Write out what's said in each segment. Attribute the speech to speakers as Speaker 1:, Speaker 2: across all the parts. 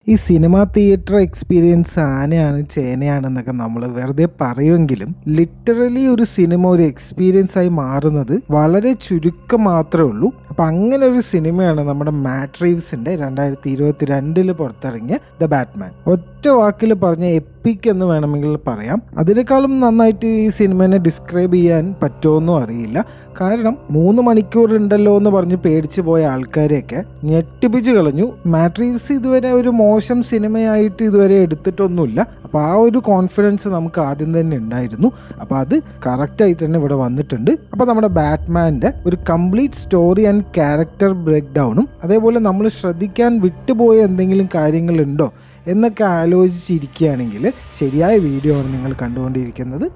Speaker 1: ഈ cinema theatre experience ആനയാണ് ചേനയാണെന്നൊക്കെ നമ്മൾ വെറുതെ പറയുമെങ്കിലും ലിറ്ററലി ഒരു സിനിമ ഒരു എക്സ്പീരിയൻസ് ആയി മാറുന്നത് വളരെ ചുരുക്കം മാത്രമേ ഉള്ളൂ അപ്പം അങ്ങനെ ഒരു സിനിമയാണ് നമ്മുടെ മാട്രീവ്സിൻ്റെ രണ്ടായിരത്തി ഇരുപത്തി രണ്ടില് പുറത്തിറങ്ങിയ ദ ബാറ്റ്മാൻ ഒറ്റ വാക്കിൽ പറഞ്ഞ എപ്പിക് എന്ന് വേണമെങ്കിൽ പറയാം അതിനേക്കാളും നന്നായിട്ട് ഈ സിനിമനെ ഡിസ്ക്രൈബ് ചെയ്യാൻ പറ്റുമെന്നും അറിയില്ല കാരണം മൂന്ന് മണിക്കൂർ ഉണ്ടല്ലോ എന്ന് പറഞ്ഞ് പേടിച്ചു പോയ ആൾക്കാരെയൊക്കെ ഞെട്ടിപ്പിച്ച് കളഞ്ഞു മാട്രീവ്സ് ഇതുവരെ ഒരു മോശം സിനിമയായിട്ട് ഇതുവരെ എടുത്തിട്ടൊന്നുമില്ല അപ്പോൾ ആ ഒരു കോൺഫിഡൻസ് നമുക്ക് ആദ്യം തന്നെ ഉണ്ടായിരുന്നു അപ്പോൾ അത് കറക്റ്റായിട്ട് തന്നെ ഇവിടെ വന്നിട്ടുണ്ട് അപ്പോൾ നമ്മുടെ ബാറ്റ്മാൻ്റെ ഒരു complete story and character break ഡൗണും അതേപോലെ നമ്മൾ ശ്രദ്ധിക്കാൻ വിട്ടുപോയ എന്തെങ്കിലും കാര്യങ്ങളുണ്ടോ എന്നൊക്കെ ആലോചിച്ചിരിക്കുകയാണെങ്കിൽ ശരിയായ വീഡിയോ ആണ് നിങ്ങൾ കണ്ടുകൊണ്ടിരിക്കുന്നത്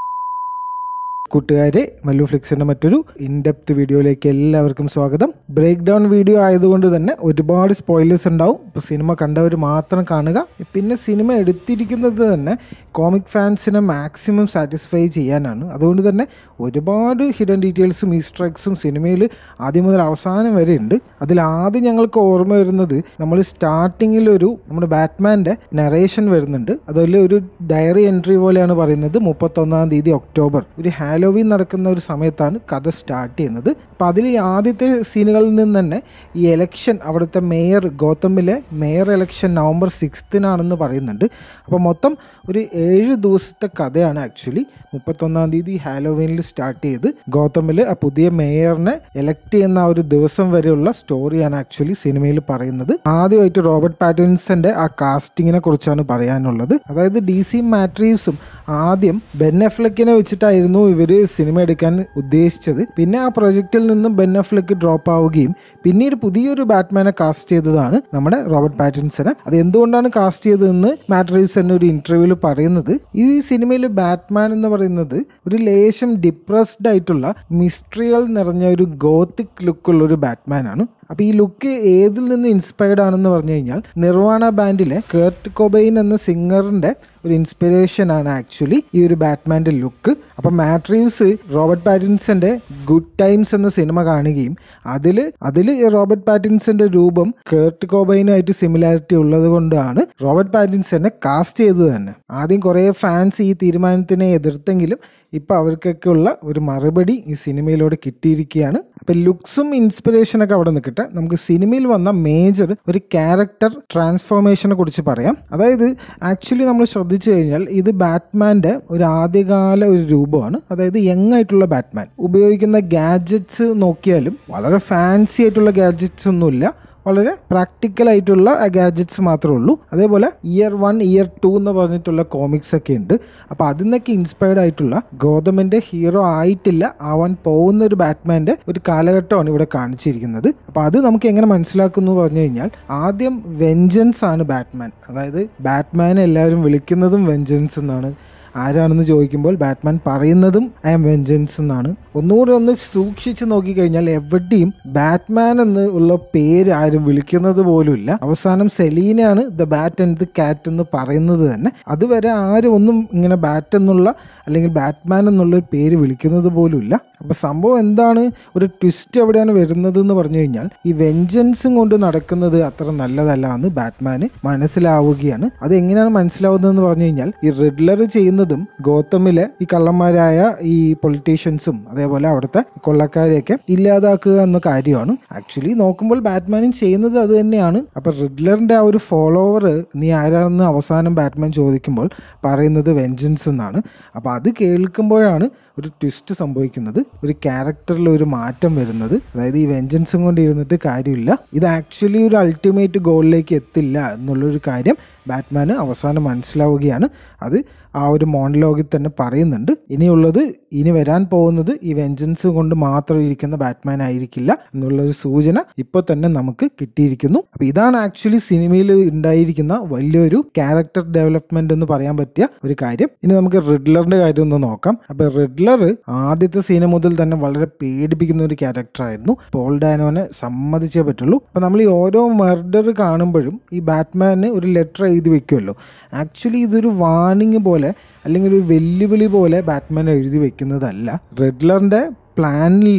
Speaker 1: കൂട്ടുകാരെ മല്ലു ഫ്ലിക്സിൻ്റെ മറ്റൊരു ഇൻഡെപ്ത് വീഡിയോയിലേക്ക് എല്ലാവർക്കും സ്വാഗതം ബ്രേക്ക് ഡൗൺ വീഡിയോ ആയതുകൊണ്ട് തന്നെ ഒരുപാട് സ്പോയിലേഴ്സ് ഉണ്ടാവും ഇപ്പോൾ സിനിമ കണ്ടവർ മാത്രം കാണുക പിന്നെ സിനിമ എടുത്തിരിക്കുന്നത് തന്നെ കോമിക് ഫാൻസിനെ മാക്സിമം സാറ്റിസ്ഫൈ ചെയ്യാനാണ് അതുകൊണ്ട് തന്നെ ഒരുപാട് ഹിഡൻ ഡീറ്റെയിൽസും ഈസ്റ്റർ എഗ്സും സിനിമയിൽ ആദ്യം മുതൽ അവസാനം വരെ ഉണ്ട് അതിൽ ആദ്യം ഞങ്ങൾക്ക് ഓർമ്മ വരുന്നത് നമ്മൾ സ്റ്റാർട്ടിങ്ങിൽ ഒരു നമ്മുടെ ബാറ്റ്മാൻ്റെ നറേഷൻ വരുന്നുണ്ട് അതിൽ ഒരു ഡയറി എൻട്രി പോലെയാണ് പറയുന്നത് മുപ്പത്തൊന്നാം തീയതി ഒക്ടോബർ ഒരു ഹാലോവീൻ നടക്കുന്ന ഒരു സമയത്താണ് കഥ സ്റ്റാർട്ട് ചെയ്യുന്നത് അപ്പോൾ അതിൽ ആദ്യത്തെ സീനുകളിൽ നിന്ന് തന്നെ ഈ എലക്ഷൻ അവിടുത്തെ മേയർ ഗൗതമിലെ മേയർ എലക്ഷൻ നവംബർ സിക്സ്തിനാണെന്ന് പറയുന്നുണ്ട് അപ്പോൾ മൊത്തം ഒരു ഏഴ് ദിവസത്തെ കഥയാണ് ആക്ച്വലി മുപ്പത്തൊന്നാം തീയതി ഹാലോവീനിൽ സ്റ്റാർട്ട് ചെയ്ത് ഗൗതമിൽ ആ പുതിയ മേയറിനെ എലക്ട് ചെയ്യുന്ന ആ ഒരു ദിവസം വരെയുള്ള സ്റ്റോറിയാണ് ആക്ച്വലി സിനിമയിൽ പറയുന്നത് ആദ്യമായിട്ട് റോബർട്ട് പാറ്റൻസന്റെ ആ കാസ്റ്റിങ്ങിനെ കുറിച്ചാണ് പറയാനുള്ളത് അതായത് ഡി സി മാട്രീവ്സും ആദ്യം ബെൻ എഫ്ലക്കിനെ വെച്ചിട്ടായിരുന്നു ഇവർ സിനിമ എടുക്കാൻ ഉദ്ദേശിച്ചത് പിന്നെ ആ പ്രൊജക്റ്റിൽ നിന്ന് ബെൻ എഫ്ലക്ക് ഡ്രോപ്പ് ആവുകയും പിന്നീട് പുതിയൊരു ബാറ്റ്മാനെ കാസ്റ്റ് ചെയ്തതാണ് നമ്മുടെ റോബർട്ട് പാറ്റിൻസനെ അത് എന്തുകൊണ്ടാണ് കാസ്റ്റ് ചെയ്തതെന്ന് മാട്രീവ്സ് തന്നെ ഒരു ഇന്റർവ്യൂവിൽ പറയുന്നത് ഈ സിനിമയിൽ ബാറ്റ്മാൻ എന്ന് പറയുന്നത് ഒരു ലേശം ഡിപ്രസ്ഡ് ആയിട്ടുള്ള മിസ്റ്ററികൾ നിറഞ്ഞ ഒരു ഗോത്തിക് ലുക്കുള്ള ഒരു ബാറ്റ്മാൻ ആണ് അപ്പോൾ ഈ ലുക്ക് ഏതിൽ നിന്ന് ഇൻസ്പയർഡ് ആണെന്ന് പറഞ്ഞു കഴിഞ്ഞാൽ നിർവാണ ബാൻഡിലെ കേർട്ട് കൊബൈൻ എന്ന സിംഗറിന്റെ ഒരു ഇൻസ്പിറേഷൻ ആണ് ആക്ച്വലി ഈ ഒരു ബാറ്റ്മാൻ്റെ ലുക്ക് അപ്പം മാട്രീവ്സ് റോബർട്ട് പാറ്റിൻസന്റെ ഗുഡ് ടൈംസ് എന്ന സിനിമ കാണുകയും അതിൽ അതിൽ റോബർട്ട് പാറ്റിൻസന്റെ രൂപം കേർട്ട് കോബൈനുമായിട്ട് സിമിലാരിറ്റി ഉള്ളത് കൊണ്ടാണ് റോബർട്ട് പാറ്റിൻസനെ കാസ്റ്റ് ചെയ്തത് തന്നെ ആദ്യം കുറേ ഫാൻസ് ഈ തീരുമാനത്തിനെ എതിർത്തെങ്കിലും ഇപ്പം അവർക്കൊക്കെ ഉള്ള ഒരു മറുപടി ഈ സിനിമയിലൂടെ കിട്ടിയിരിക്കുകയാണ് അപ്പം ലുക്സും ഇൻസ്പിറേഷനൊക്കെ അവിടെ നിൽക്കട്ടെ നമുക്ക് സിനിമയിൽ വന്ന മേജർ ഒരു ക്യാരക്ടർ ട്രാൻസ്ഫോർമേഷനെ കുറിച്ച് പറയാം അതായത് ആക്ച്വലി നമ്മൾ ശ്രദ്ധിച്ചു കഴിഞ്ഞാൽ ഇത് ബാറ്റ്മാൻ്റെ ഒരു ആദ്യകാല ഒരു രൂപമാണ് അതായത് യങ് ആയിട്ടുള്ള ബാറ്റ്മാൻ ഉപയോഗിക്കുന്ന ഗാഡ്ജറ്റ്സ് നോക്കിയാലും വളരെ ഫാൻസി ആയിട്ടുള്ള ഗാഡ്ജറ്റ്സ് ഒന്നുമില്ല വളരെ പ്രാക്ടിക്കൽ ആയിട്ടുള്ള ഗാഡ്ജറ്റ്സ് മാത്രമേ ഉള്ളൂ അതേപോലെ ഇയർ വൺ ഇയർ ടു എന്ന് പറഞ്ഞിട്ടുള്ള കോമിക്സ് ഒക്കെ ഉണ്ട് അപ്പോൾ അതിൽ നിന്നൊക്കെ ഇൻസ്പയർഡ് ആയിട്ടുള്ള ഗോതമിൻ്റെ ഹീറോ ആയിട്ടില്ല ആവാൻ പോകുന്ന ഒരു ബാറ്റ്മാൻ്റെ ഒരു കാലഘട്ടമാണ് ഇവിടെ കാണിച്ചിരിക്കുന്നത് അപ്പോൾ അത് നമുക്ക് എങ്ങനെ മനസ്സിലാക്കുന്നു പറഞ്ഞു കഴിഞ്ഞാൽ ആദ്യം വെഞ്ചൻസ് ആണ് ബാറ്റ്മാൻ അതായത് ബാറ്റ്മാനെ എല്ലാവരും വിളിക്കുന്നതും വെഞ്ചൻസ് എന്നാണ് ആരാണെന്ന് ചോദിക്കുമ്പോൾ ബാറ്റ്മാൻ പറയുന്നതും ഐ എം വെഞ്ചൻസ് എന്നാണ് ഒന്നുകൂടി ഒന്ന് സൂക്ഷിച്ച് നോക്കിക്കഴിഞ്ഞാൽ എവിടെയും ബാറ്റ്മാൻ എന്ന് ഉള്ള പേര് ആരും വിളിക്കുന്നത് പോലുമില്ല അവസാനം സെലീനയാണ് the bat and the cat എന്ന് പറയുന്നത് തന്നെ അതുവരെ ആരും ഒന്നും ഇങ്ങനെ ബാറ്റ് എന്നുള്ള അല്ലെങ്കിൽ ബാറ്റ്മാൻ എന്നുള്ള ഒരു പേര് വിളിക്കുന്നത് പോലുമില്ല അപ്പോൾ സംഭവം എന്താണ് ഒരു ട്വിസ്റ്റ് എവിടെയാണ് വരുന്നത് എന്ന് പറഞ്ഞു കഴിഞ്ഞാൽ ഈ വെഞ്ചൻസും കൊണ്ട് നടക്കുന്നത് അത്ര നല്ലതല്ല എന്ന് ബാറ്റ്മാന് മനസ്സിലാവുകയാണ് അത് എങ്ങനെയാണ് മനസ്സിലാവുന്നതെന്ന് പറഞ്ഞു കഴിഞ്ഞാൽ ഈ റിഡ്ലർ ചെയ്യുന്നതും ഗോതമിലെ ഈ കള്ളന്മാരായ ഈ പൊളിറ്റീഷ്യൻസും അതേപോലെ അവിടുത്തെ കൊള്ളക്കാരെയൊക്കെ ഇല്ലാതാക്കുക എന്ന കാര്യമാണ് ആക്ച്വലി നോക്കുമ്പോൾ ബാറ്റ്മാനും ചെയ്യുന്നത് അത് തന്നെയാണ് അപ്പൊ റിഡ്ലറിന്റെ ആ ഒരു ഫോളോവർ നീ ആരാണെന്ന് അവസാനം ബാറ്റ്മാൻ ചോദിക്കുമ്പോൾ പറയുന്നത് വെഞ്ചൻസ് എന്നാണ് അപ്പൊ അത് കേൾക്കുമ്പോഴാണ് ഒരു ട്വിസ്റ്റ് സംഭവിക്കുന്നത് ഒരു ക്യാരക്ടറിൽ ഒരു മാറ്റം വരുന്നത് അതായത് ഈ വെഞ്ചൻസും കൊണ്ട് ഇരുന്നിട്ട് കാര്യമില്ല ഇത് ആക്ച്വലി ഒരു അൾട്ടിമേറ്റ് ഗോളിലേക്ക് എത്തില്ല എന്നുള്ളൊരു കാര്യം ബാറ്റ്മാന് അവസാനം മനസ്സിലാവുകയാണ് അത് ആ ഒരു മോണലോഗിൽ തന്നെ പറയുന്നുണ്ട് ഇനിയുള്ളത് ഇനി വരാൻ പോകുന്നത് ഈ വെഞ്ചൻസ് കൊണ്ട് മാത്രം ഇരിക്കുന്ന ബാറ്റ്മാൻ ആയിരിക്കില്ല എന്നുള്ളൊരു സൂചന ഇപ്പോൾ തന്നെ നമുക്ക് കിട്ടിയിരിക്കുന്നു അപ്പോൾ ഇതാണ് ആക്ച്വലി സിനിമയിൽ ഉണ്ടായിരിക്കുന്ന വലിയൊരു ക്യാരക്ടർ ഡെവലപ്മെന്റ് എന്ന് പറയാൻ പറ്റിയ ഒരു കാര്യം ഇനി നമുക്ക് റിഡ്ലറിന്റെ കാര്യം ഒന്ന് നോക്കാം അപ്പോൾ റിഡ്ലർ ആദ്യത്തെ സീന മുതൽ തന്നെ വളരെ പേടിപ്പിക്കുന്ന ഒരു ക്യാരക്ടർ ആയിരുന്നു പോൾ ഡാനോനെ സമ്മതിച്ചേ പറ്റുള്ളൂ അപ്പോൾ നമ്മൾ ഈ ഓരോ മർഡർ കാണുമ്പോഴും ഈ ബാറ്റ്മാന് ഒരു ലെറ്റർ എഴുതി വെക്കുമല്ലോ ആക്ച്വലി ഇതൊരു വാണിംഗ് പോലെ അല്ലെങ്കിൽ ഒരു വെല്ലുവിളി പോലെ ബാറ്റ്മാൻ എഴുതി വെക്കുന്നതല്ല റെഡ്ലറിന്റെ പ്ലാനിൽ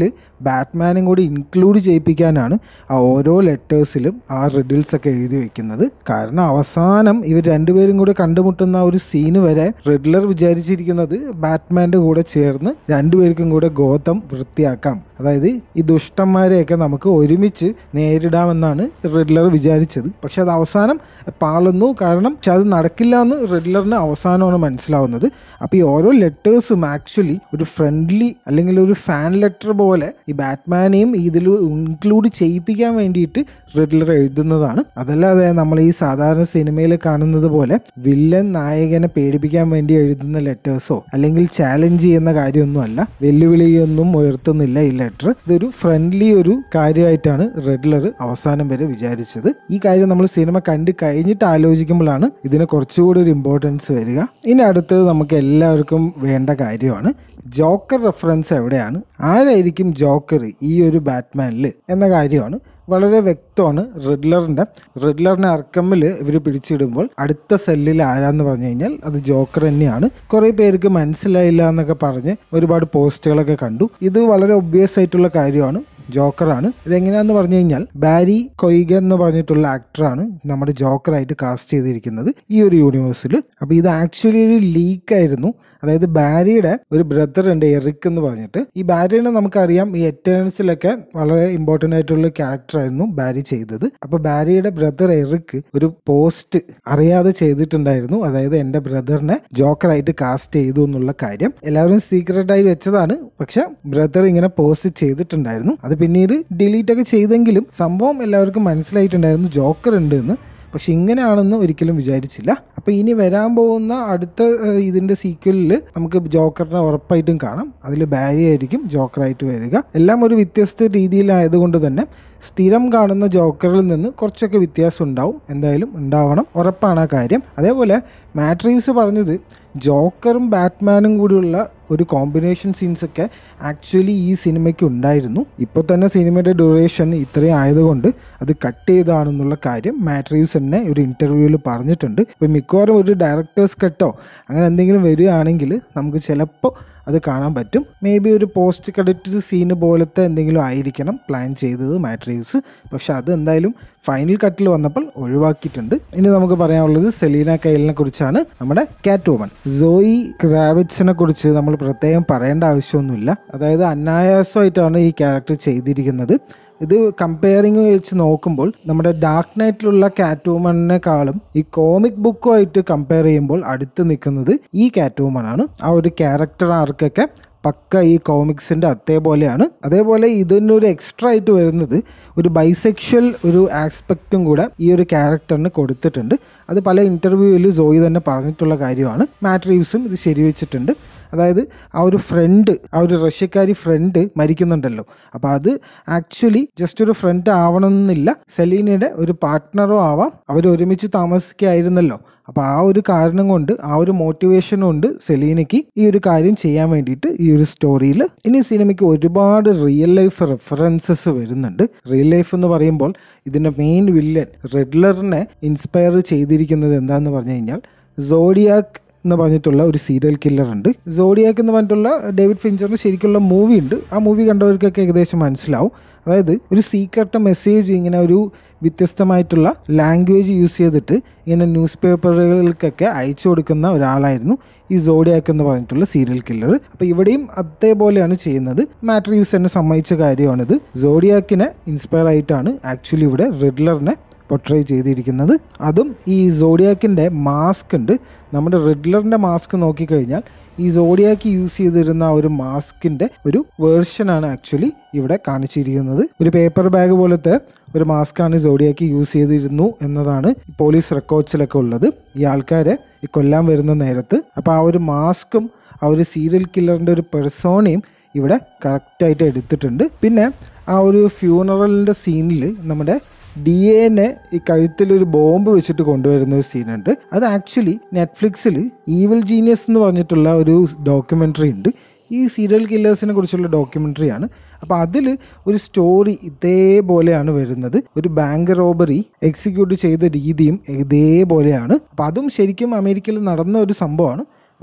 Speaker 1: ബാറ്റ്മാനും കൂടി ഇൻക്ലൂഡ് ചെയ്യിപ്പിക്കാനാണ് ആ ഓരോ ലെറ്റേഴ്സിലും ആ റിഡിൽസ് ഒക്കെ എഴുതി വെക്കുന്നത് കാരണം അവസാനം ഇവർ രണ്ടുപേരും കൂടി കണ്ടുമുട്ടുന്ന ആ ഒരു സീന് വരെ റിഡ്ലർ വിചാരിച്ചിരിക്കുന്നത് ബാറ്റ്മാൻ്റെ കൂടെ ചേർന്ന് രണ്ടുപേർക്കും കൂടെ ഗോതം വൃത്തിയാക്കാം അതായത് ഈ ദുഷ്ടന്മാരെയൊക്കെ നമുക്ക് ഒരുമിച്ച് നേരിടാമെന്നാണ് റിഡ്ലർ വിചാരിച്ചത് പക്ഷെ അത് അവസാനം പാളുന്നു കാരണം പക്ഷെ അത് നടക്കില്ല എന്ന് റിഡ്ലറിന് അവസാനമാണ് മനസ്സിലാവുന്നത് അപ്പോൾ ഈ ഓരോ ലെറ്റേഴ്സും ആക്ച്വലി ഒരു ഫ്രണ്ട്ലി അല്ലെങ്കിൽ ഒരു ഫാൻ ലെറ്റർ പോലെ ഈ ബാറ്റ്മാനെയും ഇതിൽ ഇൻക്ലൂഡ് ചെയ്യിപ്പിക്കാൻ വേണ്ടിയിട്ട് റിഡ്ലർ എഴുതുന്നതാണ് അതല്ലാതെ നമ്മൾ ഈ സാധാരണ സിനിമയിൽ കാണുന്നത് പോലെ വില്ലൻ നായകനെ പേടിപ്പിക്കാൻ വേണ്ടി എഴുതുന്ന ലെറ്റേഴ്സോ അല്ലെങ്കിൽ ചാലഞ്ച് ചെയ്യുന്ന കാര്യമൊന്നുമല്ല വെല്ലുവിളിയൊന്നും ഉയർത്തുന്നില്ല ഈ ലെറ്റർ ഇതൊരു ഫ്രണ്ട്ലി ഒരു കാര്യമായിട്ടാണ് റെഡ്ലർ അവസാനം വരെ വിചാരിച്ചത് ഈ കാര്യം നമ്മൾ സിനിമ കണ്ട് കഴിഞ്ഞിട്ട് ആലോചിക്കുമ്പോഴാണ് ഇതിന് കുറച്ചുകൂടി ഒരു ഇമ്പോർട്ടൻസ് വരിക ഇനി അടുത്തത് നമുക്ക് എല്ലാവർക്കും വേണ്ട കാര്യമാണ് ജോക്കർ റെഫറൻസ് എവിടെയാണ് ആരായിരിക്കും ജോക്കർ ഈ ഒരു ബാറ്റ്മാനിൽ എന്ന കാര്യമാണ് വളരെ വ്യക്തമാണ് റിഡ്ലറിൻ്റെ റിഡ്ലറിനെ അർക്കമ്മിൽ ഇവർ പിടിച്ചിടുമ്പോൾ അടുത്ത സെല്ലിൽ ആരാന്ന് പറഞ്ഞു കഴിഞ്ഞാൽ അത് ജോക്കർ തന്നെയാണ് കുറേ പേർക്ക് മനസ്സിലായില്ല എന്നൊക്കെ പറഞ്ഞ് ഒരുപാട് പോസ്റ്റുകളൊക്കെ കണ്ടു ഇത് വളരെ ഒബ്വിയസ് ആയിട്ടുള്ള കാര്യമാണ് ജോക്കറാണ് ഇതെങ്ങനെയാന്ന് പറഞ്ഞു കഴിഞ്ഞാൽ ബാരി കൊയ്ഗ എന്ന് പറഞ്ഞിട്ടുള്ള ആക്ടറാണ് നമ്മുടെ ജോക്കറായിട്ട് കാസ്റ്റ് ചെയ്തിരിക്കുന്നത് ഈ ഒരു യൂണിവേഴ്സിൽ അപ്പോൾ ഇത് ആക്ച്വലി ഒരു ലീക്കായിരുന്നു അതായത് ബാരിയുടെ ഒരു ബ്രദർ ഉണ്ട് എറിക് എന്ന് പറഞ്ഞിട്ട് ഈ ബാരിനെ നമുക്കറിയാം ഈ എറ്റേൺസിലൊക്കെ വളരെ ഇമ്പോർട്ടൻ്റ് ആയിട്ടുള്ള ക്യാരക്ടർ ആയിരുന്നു ബാരി ചെയ്തത് അപ്പോൾ ബാരിയുടെ ബ്രദർ എറിക് ഒരു പോസ്റ്റ് അറിയാതെ ചെയ്തിട്ടുണ്ടായിരുന്നു അതായത് എൻ്റെ ബ്രദറിനെ ജോക്കറായിട്ട് കാസ്റ്റ് ചെയ്തു എന്നുള്ള കാര്യം എല്ലാവരും സീക്രട്ടായി വെച്ചതാണ് പക്ഷെ ബ്രദർ ഇങ്ങനെ പോസ്റ്റ് ചെയ്തിട്ടുണ്ടായിരുന്നു അത് പിന്നീട് ഡിലീറ്റ് ഒക്കെ ചെയ്തെങ്കിലും സംഭവം എല്ലാവർക്കും മനസ്സിലായിട്ടുണ്ടായിരുന്നു ജോക്കർ ഉണ്ട് എന്ന് പക്ഷെ ഇങ്ങനെയാണെന്ന് ഒരിക്കലും വിചാരിച്ചില്ല അപ്പോൾ ഇനി വരാൻ പോകുന്ന അടുത്ത ഏഹ്, ഇതിന്റെ സീക്വലിൽ നമുക്ക് ജോക്കറിനെ ഉറപ്പായിട്ടും കാണാം അതിൽ ബാരി ആയിരിക്കും ജോക്കറായിട്ട് വരിക എല്ലാം ഒരു വ്യത്യസ്ത രീതിയിലായതുകൊണ്ട് തന്നെ സ്ഥിരം കാണുന്ന ജോക്കറിൽ നിന്ന് കുറച്ചൊക്കെ വ്യത്യാസം ഉണ്ടാവും എന്തായാലും ഉണ്ടാവണം ഉറപ്പാണ് ആ കാര്യം അതേപോലെ മാട്രീവ്സ് പറഞ്ഞത് ജോക്കറും ബാറ്റ്മാനും കൂടിയുള്ള ഒരു കോമ്പിനേഷൻ സീൻസ് ഒക്കെ ആക്ച്വലി ഈ സിനിമയ്ക്ക് ഉണ്ടായിരുന്നു ഇപ്പോൾ തന്നെ സിനിമയുടെ ഡ്യൂറേഷൻ ഇത്രയും ആയതുകൊണ്ട് അത് കട്ട് ചെയ്താണെന്നുള്ള കാര്യം മാട്രീവ്സ് തന്നെ ഒരു ഇൻ്റർവ്യൂവിൽ പറഞ്ഞിട്ടുണ്ട് ഇപ്പോൾ മിക്കവാറും ഒരു ഡയറക്ടേഴ്സ് കട്ടോ അങ്ങനെ എന്തെങ്കിലും വരികയാണെങ്കിൽ നമുക്ക് ചിലപ്പോൾ അത് കാണാൻ പറ്റും മേ ബി ഒരു പോസ്റ്റ് ക്രെഡിറ്റ് സീന് പോലത്തെ എന്തെങ്കിലും ആയിരിക്കണം പ്ലാൻ ചെയ്തത് മാട്രീവ്സ് പക്ഷെ അത് എന്തായാലും ഫൈനൽ കട്ടിൽ വന്നപ്പോൾ ഒഴിവാക്കിയിട്ടുണ്ട് ഇനി നമുക്ക് പറയാനുള്ളത് സെലീന കൈലിനെ കുറിച്ചാണ് നമ്മുടെ കാറ്റ് വുമൺ സോയി ക്രാവിറ്റ്സിനെ കുറിച്ച് നമ്മൾ പ്രത്യേകം പറയേണ്ട ആവശ്യമൊന്നുമില്ല അതായത് അനായാസമായിട്ടാണ് ഈ ക്യാരക്ടർ ചെയ്തിരിക്കുന്നത് ഇത് കമ്പയറിങ് വെച്ച് നോക്കുമ്പോൾ നമ്മുടെ ഡാർക്ക് നൈറ്റിലുള്ള കാറ്റ് വുമണിനെക്കാളും ഈ കോമിക് ബുക്കുമായിട്ട് കമ്പയർ ചെയ്യുമ്പോൾ അടുത്ത് നിൽക്കുന്നത് ഈ കാറ്റ് വുമൺ ആണ് ആ ഒരു ക്യാരക്ടർ ആർക്കൊക്കെ പക്ക ഈ കോമിക്സിൻ്റെ അതേപോലെയാണ് അതേപോലെ ഇതിനൊരു എക്സ്ട്രാ ആയിട്ട് വരുന്നത് ഒരു ബൈസെക്ഷൽ ഒരു ആസ്പെക്റ്റും കൂടെ ഈ ഒരു ക്യാരക്ടറിന് കൊടുത്തിട്ടുണ്ട് അത് പല ഇൻ്റർവ്യൂവിൽ സോയി തന്നെ പറഞ്ഞിട്ടുള്ള കാര്യമാണ് മാറ്റ് റീവ്സും ഇത് ശരിവെച്ചിട്ടുണ്ട് അതായത് ആ ഒരു ഫ്രണ്ട് ആ ഒരു റഷ്യക്കാരി ഫ്രണ്ട് മരിക്കുന്നുണ്ടല്ലോ അപ്പോൾ അത് ആക്ച്വലി ജസ്റ്റ് ഒരു ഫ്രണ്ട് ആവണമെന്നില്ല സെലീനയുടെ ഒരു പാർട്ട്ണറോ ആവാം അവർ ഒരുമിച്ച് താമസിക്കായിരുന്നല്ലോ അപ്പോൾ ആ ഒരു കാരണം കൊണ്ട് ആ ഒരു മോട്ടിവേഷൻ കൊണ്ട് സെലീനയ്ക്ക് ഈ ഒരു കാര്യം ചെയ്യാൻ വേണ്ടിയിട്ട് ഈ ഒരു സ്റ്റോറിയിൽ ഇനി സിനിമയ്ക്ക് ഒരുപാട് റിയൽ ലൈഫ് റെഫറൻസസ് വരുന്നുണ്ട് റിയൽ ലൈഫ് എന്ന് പറയുമ്പോൾ ഇതിൻ്റെ മെയിൻ വില്ലൻ റെഡ്ലറിനെ ഇൻസ്പയർ ചെയ്തിരിക്കുന്നത് എന്താന്ന് പറഞ്ഞു കഴിഞ്ഞാൽ സോഡിയാക്ക് എന്ന് പറഞ്ഞിട്ടുള്ള ഒരു സീരിയൽ കില്ലർ ഉണ്ട് സോഡിയാക്ക് എന്ന് പറഞ്ഞിട്ടുള്ള ഡേവിഡ് ഫിഞ്ചറിന് ശരിക്കുള്ള മൂവി ഉണ്ട് ആ മൂവി കണ്ടവർക്കൊക്കെ ഏകദേശം മനസ്സിലാവും അതായത് ഒരു സീക്രട്ട് മെസ്സേജ് ഇങ്ങനെ ഒരു വ്യത്യസ്തമായിട്ടുള്ള ലാംഗ്വേജ് യൂസ് ചെയ്തിട്ട് ഇങ്ങനെ ന്യൂസ് പേപ്പറുകൾക്കൊക്കെ അയച്ചു കൊടുക്കുന്ന ഒരാളായിരുന്നു ഈ സോഡിയാക്ക് എന്ന് പറഞ്ഞിട്ടുള്ള സീരിയൽ കില്ലർ അപ്പോൾ ഇവിടെയും അതേപോലെയാണ് ചെയ്യുന്നത് മാട്രീവ്സ് എന്നെ സമ്മതിച്ച കാര്യമാണിത് സോഡിയാക്കിനെ ഇൻസ്പയർ ആയിട്ടാണ് ആക്ച്വലി ഇവിടെ റെഡ്ലറിനെ പൊട്രേ ചെയ്തിരിക്കുന്നത് അതും ഈ സോഡിയാക്കിൻ്റെ മാസ്ക് ഉണ്ട് നമ്മുടെ റെഡ്ലറിൻ്റെ മാസ്ക് നോക്കിക്കഴിഞ്ഞാൽ ഈ സോഡിയാക്ക് യൂസ് ചെയ്തിരുന്ന ആ ഒരു മാസ്കിൻ്റെ ഒരു വേർഷനാണ് ആക്ച്വലി ഇവിടെ കാണിച്ചിരിക്കുന്നത് ഒരു പേപ്പർ ബാഗ് പോലത്തെ ഒരു മാസ്കാണ് സോഡിയാക്ക് യൂസ് ചെയ്തിരുന്നു എന്നതാണ് പോലീസ് റെക്കോർഡ്സിലൊക്കെ ഉള്ളത് ഈ ആൾക്കാരെ ഈ കൊല്ലാൻ വരുന്ന നേരത്ത് അപ്പോൾ ആ ഒരു മാസ്കും ആ ഒരു സീരിയൽ കില്ലറിൻ്റെ ഒരു പെർസോണയും ഇവിടെ കറക്റ്റായിട്ട് എടുത്തിട്ടുണ്ട് പിന്നെ ആ ഒരു ഫ്യൂണറലിൻ്റെ സീനിൽ നമ്മുടെ ഡി എനെ ഈ കഴുത്തിൽ ഒരു ബോംബ് വെച്ചിട്ട് കൊണ്ടുവരുന്ന ഒരു സീനുണ്ട് അത് ആക്ച്വലി നെറ്റ്ഫ്ലിക്സിൽ ഈവൽ ജീനിയസ് എന്ന് പറഞ്ഞിട്ടുള്ള ഒരു ഡോക്യുമെൻ്ററി ഉണ്ട് ഈ സീരിയൽ കില്ലേഴ്സിനെ കുറിച്ചുള്ള ഡോക്യുമെൻ്ററി ആണ് അപ്പോൾ അതിൽ ഒരു സ്റ്റോറി ഇതേപോലെയാണ് വരുന്നത് ഒരു ബാങ്ക് റോബറി എക്സിക്യൂട്ട് ചെയ്ത രീതിയും ഇതേപോലെയാണ് അപ്പോൾ അതും ശരിക്കും അമേരിക്കയിൽ നടന്ന ഒരു സംഭവമാണ്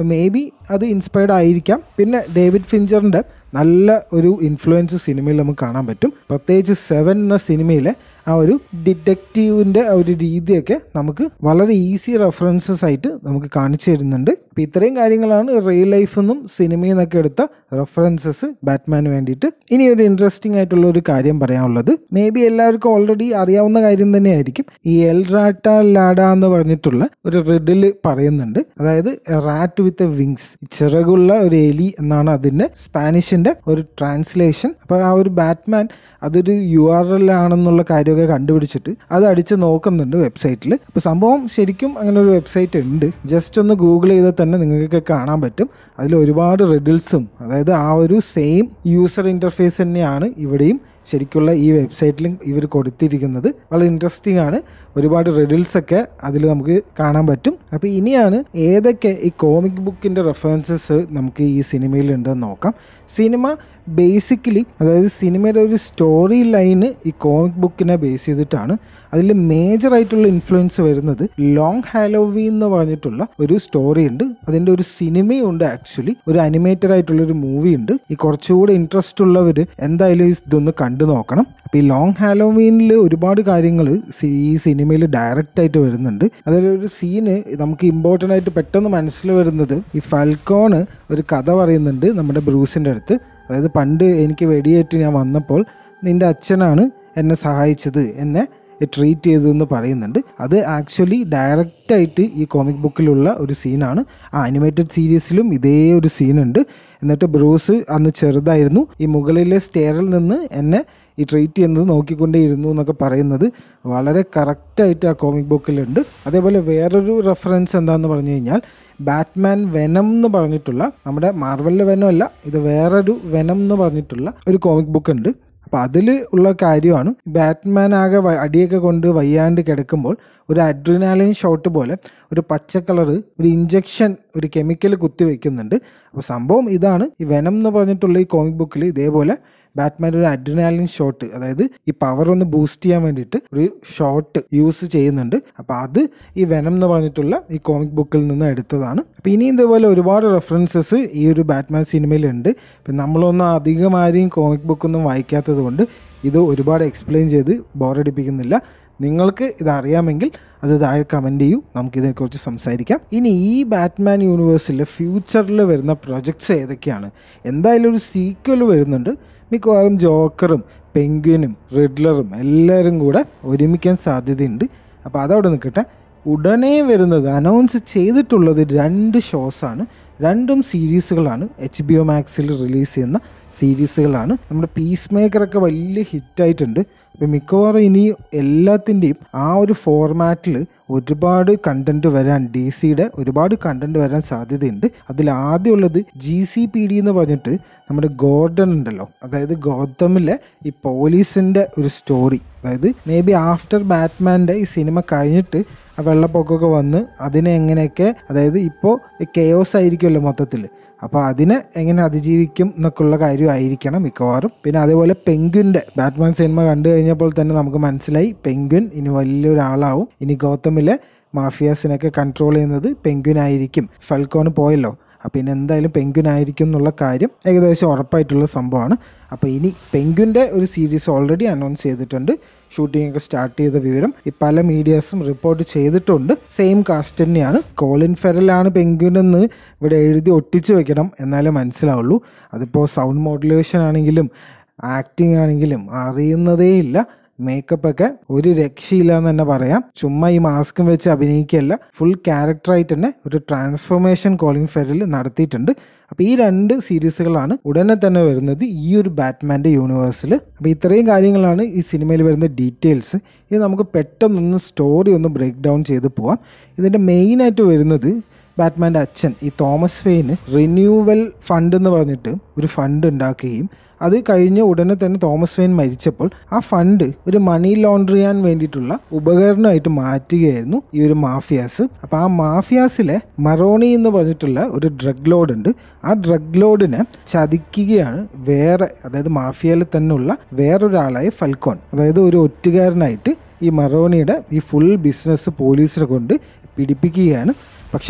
Speaker 1: അപ്പോൾ മേ ബി അത് ഇൻസ്പയർഡ് ആയിരിക്കാം പിന്നെ ഡേവിഡ് ഫിഞ്ചറിൻ്റെ നല്ല ഒരു ഇൻഫ്ലുവൻസ് സിനിമയിൽ നമുക്ക് കാണാൻ പറ്റും പ്രത്യേകിച്ച് സെവൻ എന്ന സിനിമയിലെ ആ ഒരു ഡിറ്റക്റ്റീവിൻ്റെ ആ ഒരു രീതിയൊക്കെ നമുക്ക് വളരെ ഈസി റെഫറൻസസ് ആയിട്ട് നമുക്ക് കാണിച്ചു തരുന്നുണ്ട് അപ്പോൾ ഇത്രയും കാര്യങ്ങളാണ് റിയൽ ലൈഫിൽ നിന്നും സിനിമയിൽ നിന്നൊക്കെ എടുത്ത റെഫറൻസസ് ബാറ്റ്മാന് വേണ്ടിയിട്ട് ഇനി ഒരു ഇൻട്രസ്റ്റിംഗ് ആയിട്ടുള്ള ഒരു കാര്യം പറയാനുള്ളത് മേ ബി എല്ലാവർക്കും ഓൾറെഡി അറിയാവുന്ന കാര്യം തന്നെയായിരിക്കും ഈ എൽ റാട്ട ലാഡ എന്ന് പറഞ്ഞിട്ടുള്ള ഒരു റിഡിൽ പറയുന്നുണ്ട് അതായത് റാറ്റ് വിത്ത് വിങ്സ് ചിറകുള്ള ഒരു എലി എന്നാണ് അതിൻ്റെ സ്പാനിഷിൻ്റെ ഒരു ട്രാൻസ്ലേഷൻ അപ്പോൾ ആ ഒരു ബാറ്റ്മാൻ അതൊരു യു ആർ എൽ ആണെന്നുള്ള കാര്യമൊക്കെ കണ്ടുപിടിച്ചിട്ട് അത് അടിച്ച് നോക്കുന്നുണ്ട് വെബ്സൈറ്റിൽ അപ്പോൾ സംഭവം ശരിക്കും അങ്ങനെ ഒരു വെബ്സൈറ്റ് ഉണ്ട് ജസ്റ്റ് ഒന്ന് ഗൂഗിൾ ചെയ്താൽ തന്നെ നിങ്ങൾക്കൊക്കെ കാണാൻ പറ്റും അതിൽ ഒരുപാട് റിഡിൽസും അതായത് ആ ഒരു സെയിം യൂസർ ഇൻ്റർഫേസ് തന്നെയാണ് ഇവിടെയും ശരിക്കുള്ള ഈ വെബ്സൈറ്റിലും ഇവർ കൊടുത്തിരിക്കുന്നത് വളരെ ഇൻട്രസ്റ്റിംഗ് ആണ് ഒരുപാട് റിഡിൽസ് ഒക്കെ അതിൽ നമുക്ക് കാണാൻ പറ്റും അപ്പോൾ ഇനിയാണ് ഏതൊക്കെ ഈ കോമിക് ബുക്കിൻ്റെ റെഫറൻസസ് നമുക്ക് ഈ സിനിമയിൽ ഉണ്ടെന്ന് നോക്കാം സിനിമ ബേസിക്കലി അതായത് സിനിമയുടെ ഒരു സ്റ്റോറി ലൈന് ഈ കോമിക് ബുക്കിനെ ബേസ് ചെയ്തിട്ടാണ് അതിൽ മേജർ ആയിട്ടുള്ള ഇൻഫ്ലുവൻസ് വരുന്നത് ലോങ് ഹാലോവി എന്ന് പറഞ്ഞിട്ടുള്ള ഒരു സ്റ്റോറി ഉണ്ട് അതിൻ്റെ ഒരു സിനിമയും ഉണ്ട് ആക്ച്വലി ഒരു അനിമേറ്റഡ് ആയിട്ടുള്ള ഒരു മൂവി ഉണ്ട് ഈ കുറച്ചുകൂടെ ഇൻട്രസ്റ്റ് ഉള്ളവർ എന്തായാലും ഇതൊന്ന് കണ്ടു നോക്കണം അപ്പോൾ ഈ ലോങ് ഹാലോവീനിൽ ഒരുപാട് കാര്യങ്ങൾ ഈ സിനിമയിൽ ഡയറക്റ്റ് ആയിട്ട് വരുന്നുണ്ട് അതിലൊരു സീന് നമുക്ക് ഇമ്പോർട്ടൻ്റ് ആയിട്ട് പെട്ടെന്ന് മനസ്സിൽ വരുന്നത് ഈ ഫൽക്കോണ് ഒരു കഥ പറയുന്നുണ്ട് നമ്മുടെ ബ്രൂസിൻ്റെ അടുത്ത് അതായത് പണ്ട് എനിക്ക് വെടിയേറ്റ് ഞാൻ വന്നപ്പോൾ നിൻ്റെ അച്ഛനാണ് എന്നെ സഹായിച്ചത് എന്നെ ട്രീറ്റ് ചെയ്തതെന്ന് പറയുന്നുണ്ട് അത് ആക്ച്വലി ഡയറക്റ്റായിട്ട് ഈ കോമിക് ബുക്കിലുള്ള ഒരു സീനാണ് ആ അനിമേറ്റഡ് സീരീസിലും ഇതേ ഒരു സീനുണ്ട് എന്നിട്ട് ബ്രൂസ് അന്ന് ചെറുതായിരുന്നു ഈ മുകളിലെ സ്റ്റെയറിൽ നിന്ന് എന്നെ ഈ ട്രീറ്റ് ചെയ്യുന്നത് നോക്കിക്കൊണ്ടേ ഇരുന്നു എന്നൊക്കെ പറയുന്നത് വളരെ കറക്റ്റായിട്ട് ആ കോമിക് ബുക്കിലുണ്ട് അതേപോലെ വേറൊരു റെഫറൻസ് എന്താണെന്ന് പറഞ്ഞു കഴിഞ്ഞാൽ ബാറ്റ്മാൻ വെനം എന്ന് പറഞ്ഞിട്ടുള്ള നമ്മുടെ മാർവലിലെ വെനം അല്ല ഇത് വേറൊരു വെനം എന്ന് പറഞ്ഞിട്ടുള്ള ഒരു കോമിക് ബുക്ക് ഉണ്ട് അപ്പോൾ അതിൽ ഉള്ള കാര്യമാണ് ബാറ്റ്മാൻ ആകെ വ- അടിയൊക്കെ കൊണ്ട് വയ്യാണ്ട് കിടക്കുമ്പോൾ ഒരു അഡ്രിനാലിൻ ഷോട്ട് പോലെ ഒരു പച്ച കളറ് ഒരു ഇഞ്ചക്ഷൻ ഒരു കെമിക്കൽ കുത്തി വെക്കുന്നുണ്ട് അപ്പോൾ സംഭവം ഇതാണ് ഈ വെനം എന്ന് പറഞ്ഞിട്ടുള്ള ഈ കോമിക് ബുക്കിൽ ഇതേപോലെ ബാറ്റ്മാൻ ഒരു അഡ്രിനാലിൻ ഷോട്ട് അതായത് ഈ പവർ ഒന്ന് ബൂസ്റ്റ് ചെയ്യാൻ വേണ്ടിയിട്ട് ഒരു ഷോട്ട് യൂസ് ചെയ്യുന്നുണ്ട് അപ്പോൾ അത് ഈ വെനം എന്ന് പറഞ്ഞിട്ടുള്ള ഈ കോമിക് ബുക്കിൽ നിന്ന് എടുത്തതാണ് അപ്പോൾ ഇനി ഇതേപോലെ ഒരുപാട് റെഫറൻസസ് ഈ ഒരു ബാറ്റ്മാൻ സിനിമയിലുണ്ട് ഇപ്പം നമ്മളൊന്നും അധികം ആരെയും കോമിക് ബുക്കൊന്നും വായിക്കാത്തത് കൊണ്ട് ഇത് ഒരുപാട് എക്സ്പ്ലെയിൻ ചെയ്ത് ബോറടിപ്പിക്കുന്നില്ല നിങ്ങൾക്ക് ഇത് അറിയാമെങ്കിൽ അത് താഴെ കമൻറ്റ് ചെയ്യൂ നമുക്കിതിനെക്കുറിച്ച് സംസാരിക്കാം ഇനി ഈ ബാറ്റ്മാൻ യൂണിവേഴ്സിലെ ഫ്യൂച്ചറിൽ വരുന്ന പ്രൊജക്ട്സ് ഏതൊക്കെയാണ് എന്തായാലും ഒരു സീക്വൽ വരുന്നുണ്ട് മിക്കവാറും ജോക്കറും പെങ്ക്വിനും റിഡ്ലറും എല്ലാവരും കൂടെ ഒരുമിക്കാൻ സാധ്യതയുണ്ട് അപ്പോൾ അതവിടെ നിൽക്കട്ടെ ഉടനെ വരുന്നത് അനൗൺസ് ചെയ്തിട്ടുള്ളത് രണ്ട് ഷോസാണ് രണ്ടും സീരീസുകളാണ് എച്ച് ബി ഒ മാക്സിൽ റിലീസ് ചെയ്യുന്ന സീരീസുകളാണ് നമ്മുടെ പീസ് മേക്കറൊക്കെ വലിയ ഹിറ്റായിട്ടുണ്ട് അപ്പോൾ മിക്കവാറും ഇനി എല്ലാത്തിൻ്റെയും ആ ഒരു ഫോർമാറ്റിൽ ഒരുപാട് കണ്ടന്റ് വരാൻ ഡി സിയുടെ ഒരുപാട് കണ്ടന്റ് വരാൻ സാധ്യതയുണ്ട് അതിൽ ആദ്യമുള്ളത് ജി സി പി ഡി എന്ന് പറഞ്ഞിട്ട് നമ്മുടെ ഗോർഡൻ ഉണ്ടല്ലോ അതായത് ഗോതമിലെ ഈ പോലീസിൻ്റെ ഒരു സ്റ്റോറി അതായത് മേ ബി ആഫ്റ്റർ ബാറ്റ്മാൻ്റെ ഈ സിനിമ കഴിഞ്ഞിട്ട് ആ വെള്ളപ്പൊക്കമൊക്കെ വന്ന് അതിനെ എങ്ങനെയൊക്കെ അതായത് ഇപ്പോൾ കെയോസ് ആയിരിക്കുമല്ലോ മൊത്തത്തിൽ അപ്പോൾ അതിനെ എങ്ങനെ അതിജീവിക്കും എന്നൊക്കെയുള്ള കാര്യമായിരിക്കണം മിക്കവാറും പിന്നെ അതേപോലെ പെങ്ക്വിൻ്റെ ബാറ്റ്മാൻ സിനിമ കണ്ടു കഴിഞ്ഞപ്പോൾ തന്നെ നമുക്ക് മനസ്സിലായി പെങ്ക്വിൻ ഇനി വലിയൊരാളാവും ഇനി ഗൗതമിലെ മാഫിയാസിനൊക്കെ കൺട്രോൾ ചെയ്യുന്നത് പെങ്ക്വിൻ ആയിരിക്കും ഫൽക്കോന് പോയല്ലോ അപ്പോൾ ഇനി എന്തായാലും പെങ്ക്വിൻ ആയിരിക്കും എന്നുള്ള കാര്യം ഏകദേശം ഉറപ്പായിട്ടുള്ള സംഭവമാണ് അപ്പോൾ ഇനി പെങ്ക്വിൻ്റെ ഒരു സീരീസ് ഓൾറെഡി അനൗൺസ് ചെയ്തിട്ടുണ്ട് ഷൂട്ടിംഗ് ഒക്കെ സ്റ്റാർട്ട് ചെയ്ത വിവരം ഈ പല മീഡിയാസും റിപ്പോർട്ട് ചെയ്തിട്ടുണ്ട് സെയിം കാസ്റ്റ് തന്നെയാണ് കോളിൻ ഫെറലാണ് പെങ്ക്വിൻ എന്ന് ഇവിടെ എഴുതി ഒട്ടിച്ച് വെക്കണം എന്നാലേ മനസ്സിലാവുള്ളൂ അതിപ്പോൾ സൗണ്ട് മോഡുലേഷൻ ആണെങ്കിലും ആക്ടിങ് ആണെങ്കിലും അറിയുന്നതേ ഇല്ല മേക്കപ്പ് ഒക്കെ ഒരു രക്ഷയില്ല എന്ന് തന്നെ പറയാം ചുമ്മാ ഈ മാസ്കും വെച്ച് അഭിനയിക്കുകയല്ല ഫുൾ ക്യാരക്ടറായിട്ട് തന്നെ ഒരു ട്രാൻസ്ഫോർമേഷൻ കോളിംഗ് ഫെയറിൽ നടത്തിയിട്ടുണ്ട് അപ്പോൾ ഈ രണ്ട് സീരീസുകളാണ് ഉടനെ തന്നെ വരുന്നത് ഈ ഒരു ബാറ്റ്മാൻ്റെ യൂണിവേഴ്സിൽ അപ്പോൾ ഇത്രയും കാര്യങ്ങളാണ് ഈ സിനിമയിൽ വരുന്ന ഡീറ്റെയിൽസ് ഇത് നമുക്ക് പെട്ടെന്നൊന്ന് സ്റ്റോറി ഒന്ന് ബ്രേക്ക് ഡൗൺ ചെയ്ത് പോവാം ഇതിൻ്റെ മെയിനായിട്ട് വരുന്നത് ബാറ്റ്മാൻ്റെ അച്ഛൻ ഈ തോമസ് ഫെയിന് റിന്യൂവൽ ഫണ്ട് എന്ന് പറഞ്ഞിട്ട് ഒരു ഫണ്ട് ഉണ്ടാക്കുകയും അത് കഴിഞ്ഞ് ഉടനെ തന്നെ തോമസ് വെയിൻ മരിച്ചപ്പോൾ ആ ഫണ്ട് ഒരു മണി ലോണ്ടർ ചെയ്യാൻ വേണ്ടിയിട്ടുള്ള ഉപകരണമായിട്ട് മാറ്റുകയായിരുന്നു ഈ ഒരു മാഫിയാസ് അപ്പോൾ ആ മാഫിയാസിലെ മറോണി എന്ന് പറഞ്ഞിട്ടുള്ള ഒരു ഡ്രഗ് ലോഡ് ഉണ്ട് ആ ഡ്രഗ് ലോഡിനെ ചതിക്കുകയാണ് വേറെ അതായത് മാഫിയയിൽ തന്നെയുള്ള വേറൊരാളായ ഫൽക്കോൺ അതായത് ഒരു ഒറ്റുകാരനായിട്ട് ഈ മറോണിയുടെ ഈ ഫുൾ ബിസിനസ് പോലീസിനെ കൊണ്ട് പിടിപ്പിക്കുകയാണ് പക്ഷേ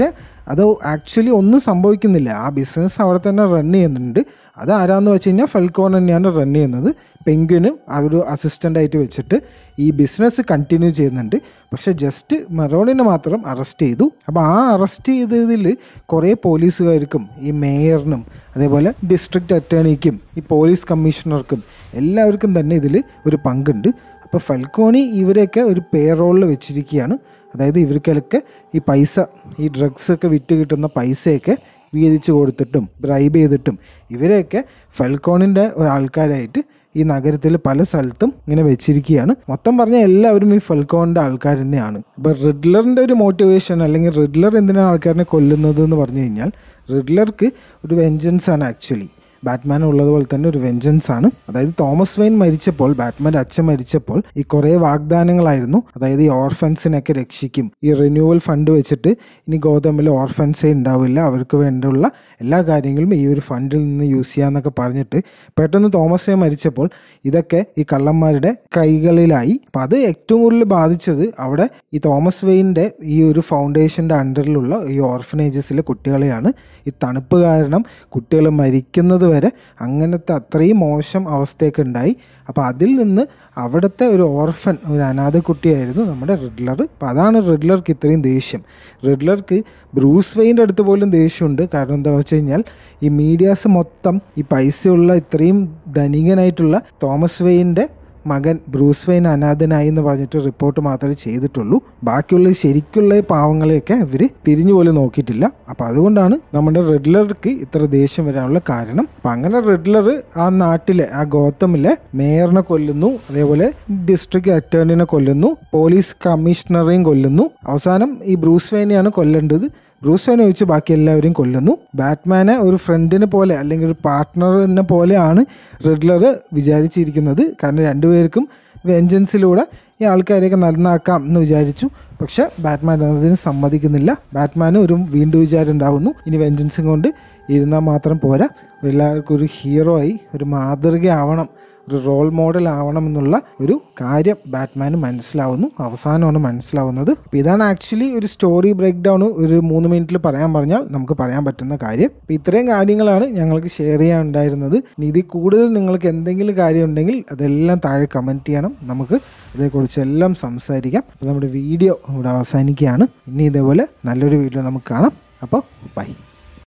Speaker 1: അത് ആക്ച്വലി ഒന്നും സംഭവിക്കുന്നില്ല ആ ബിസിനസ് അവിടെ തന്നെ റൺ ചെയ്യുന്നുണ്ട് അത് ആരാന്ന് വെച്ച് കഴിഞ്ഞാൽ ഫെൽക്കോൺ തന്നെയാണ് റൺ ചെയ്യുന്നത് പെങ്കുവിനും ആ ഒരു അസിസ്റ്റൻ്റ് ആയിട്ട് വെച്ചിട്ട് ഈ ബിസിനസ് കണ്ടിന്യൂ ചെയ്യുന്നുണ്ട് പക്ഷേ ജസ്റ്റ് മെറോണിനെ മാത്രം അറസ്റ്റ് ചെയ്തു അപ്പോൾ ആ അറസ്റ്റ് ചെയ്തതിൽ കുറേ പോലീസുകാർക്കും ഈ മേയറിനും അതേപോലെ ഡിസ്ട്രിക്റ്റ് അറ്റേണിക്കും ഈ പോലീസ് കമ്മീഷണർക്കും എല്ലാവർക്കും തന്നെ ഇതിൽ ഒരു പങ്കുണ്ട് അപ്പോൾ ഫൽക്കോണി ഇവരെയൊക്കെ ഒരു പേറോളിൽ വെച്ചിരിക്കുകയാണ് അതായത് ഇവർക്കൊക്കെ ഈ പൈസ ഈ ഡ്രഗ്സ് ഒക്കെ വിറ്റ് കിട്ടുന്ന പൈസയൊക്കെ വീതിച്ച് കൊടുത്തിട്ടും ബ്രൈബ് ചെയ്തിട്ടും ഇവരെയൊക്കെ ഫൽക്കോണിൻ്റെ ഒരാൾക്കാരായിട്ട് ഈ നഗരത്തിൽ പല സ്ഥലത്തും ഇങ്ങനെ വെച്ചിരിക്കുകയാണ് മൊത്തം പറഞ്ഞാൽ എല്ലാവരും ഈ ഫൽക്കോണിൻ്റെ ആൾക്കാർ തന്നെയാണ് ഇപ്പോൾ റിഡ്ലറിൻ്റെ ഒരു മോട്ടിവേഷൻ അല്ലെങ്കിൽ റിഡ്ലർ എന്തിനാണ് ആൾക്കാരിനെ കൊല്ലുന്നത് എന്ന് പറഞ്ഞു കഴിഞ്ഞാൽ റിഡ്ലർക്ക് ഒരു വെഞ്ചൻസ് ആണ് ആക്ച്വലി ബാറ്റ്മാൻ ഉള്ളതുപോലെ തന്നെ ഒരു വെഞ്ചൻസ് ആണ് അതായത് തോമസ് വെയിൻ മരിച്ചപ്പോൾ ബാറ്റ്മാൻ്റെ അച്ഛൻ മരിച്ചപ്പോൾ ഈ കുറേ വാഗ്ദാനങ്ങളായിരുന്നു അതായത് ഈ ഓർഫൻസിനൊക്കെ രക്ഷിക്കും ഈ റിന്യൂവൽ ഫണ്ട് വെച്ചിട്ട് ഇനി ഗോതമ്പിൽ ഓർഫൻസേ ഉണ്ടാവില്ല അവർക്ക് വേണ്ടിയുള്ള എല്ലാ കാര്യങ്ങളും ഈ ഒരു ഫണ്ടിൽ നിന്ന് യൂസ് ചെയ്യാന്നൊക്കെ പറഞ്ഞിട്ട് പെട്ടെന്ന് തോമസ് വെയിൻ മരിച്ചപ്പോൾ ഇതൊക്കെ ഈ കള്ളന്മാരുടെ കൈകളിലായി അപ്പം അത് ഏറ്റവും കൂടുതൽ ബാധിച്ചത് അവിടെ ഈ തോമസ് വെയിൻ്റെ ഈ ഒരു ഫൗണ്ടേഷൻ്റെ അണ്ടറിലുള്ള ഈ ഓർഫനേജസിലെ കുട്ടികളെയാണ് ഈ തണുപ്പ് കാരണം കുട്ടികൾ മരിക്കുന്നത് വരെ അങ്ങനത്തെ അത്രയും മോശം അവസ്ഥയൊക്കെ ഉണ്ടായി അപ്പോൾ അതിൽ നിന്ന് അവിടുത്തെ ഒരു ഓർഫൻ ഒരു അനാഥ കുട്ടിയായിരുന്നു നമ്മുടെ റിഡ്ലർ അപ്പോൾ അതാണ് റിഡ്ലർക്ക് ഇത്രയും ദേഷ്യം റിഡ്ലർക്ക് ബ്രൂസ് വെയിൻ്റെ അടുത്ത് പോലും ദേഷ്യമുണ്ട് കാരണം എന്താ വെച്ച് കഴിഞ്ഞാൽ ഈ മീഡിയാസ് മൊത്തം ഈ പൈസയുള്ള ഇത്രയും ധനികനായിട്ടുള്ള തോമസ് വെയിൻ്റെ മകൻ ബ്രൂസ് വെയിൻ അനാഥനായി എന്ന് പറഞ്ഞിട്ട് റിപ്പോർട്ട് മാത്രമേ ചെയ്തിട്ടുള്ളൂ ബാക്കിയുള്ള ഈ ശരിക്കുള്ള ഈ പാവങ്ങളെയൊക്കെ ഇവർ തിരിഞ്ഞു പോലും നോക്കിയിട്ടില്ല അപ്പോൾ അതുകൊണ്ടാണ് നമ്മുടെ റെഡ്ലർക്ക് ഇത്ര ദേഷ്യം വരാനുള്ള കാരണം അപ്പം അങ്ങനെ റെഡ്ലർ ആ നാട്ടിലെ ആ ഗോതമിലെ മേയറിനെ കൊല്ലുന്നു അതേപോലെ ഡിസ്ട്രിക്ട് അറ്റേർണിനെ കൊല്ലുന്നു പോലീസ് കമ്മീഷണറെയും കൊല്ലുന്നു അവസാനം ഈ ബ്രൂസ് വെയിനെയാണ് കൊല്ലേണ്ടത് ബ്രൂസ് വെയിനെ ഒഴിച്ച് ബാക്കി എല്ലാവരെയും കൊല്ലുന്നു ബാറ്റ്മാനെ ഒരു ഫ്രണ്ടിനെ പോലെ അല്ലെങ്കിൽ ഒരു പാർട്ട്ണറിനെ പോലെയാണ് റെഡ്ലർ വിചാരിച്ചിരിക്കുന്നത് കാരണം രണ്ടുപേർക്കും വെഞ്ചൻസിലൂടെ ഈ ആൾക്കാരെയൊക്കെ നന്നാക്കാം എന്ന് വിചാരിച്ചു പക്ഷെ ബാറ്റ്മാൻ അതിന് സമ്മതിക്കുന്നില്ല ബാറ്റ്മാന് ഒരു വീണ്ടും വിചാരം ഉണ്ടാവുന്നു ഇനി വെഞ്ചൻസും കൊണ്ട് ഇരുന്നാൽ മാത്രം പോരാ എല്ലാവർക്കും ഒരു ഹീറോ ആയി ഒരു മാതൃകയാവണം ഒരു റോൾ മോഡൽ ആവണം എന്നുള്ള ഒരു കാര്യം ബാറ്റ്മാന് മനസ്സിലാവുന്നു അവസാനമാണ് മനസ്സിലാവുന്നത് അപ്പോൾ ഇതാണ് ആക്ച്വലി ഒരു സ്റ്റോറി ബ്രേക്ക് ഡൗൺ ഒരു മൂന്ന് മിനിറ്റിൽ പറയാൻ പറഞ്ഞാൽ നമുക്ക് പറയാൻ പറ്റുന്ന കാര്യം അപ്പോൾ ഇത്രയും കാര്യങ്ങളാണ് ഞങ്ങൾക്ക് ഷെയർ ചെയ്യാൻ ഉണ്ടായിരുന്നത് ഇനി ഇതിൽ കൂടുതൽ നിങ്ങൾക്ക് എന്തെങ്കിലും കാര്യം ഉണ്ടെങ്കിൽ അതെല്ലാം താഴെ കമൻറ്റ് ചെയ്യണം നമുക്ക് അതേക്കുറിച്ചെല്ലാം സംസാരിക്കാം അപ്പോൾ നമ്മുടെ വീഡിയോ ഇവിടെ അവസാനിക്കുകയാണ് ഇനി ഇതേപോലെ നല്ലൊരു വീഡിയോ നമുക്ക് കാണാം അപ്പോൾ ബൈ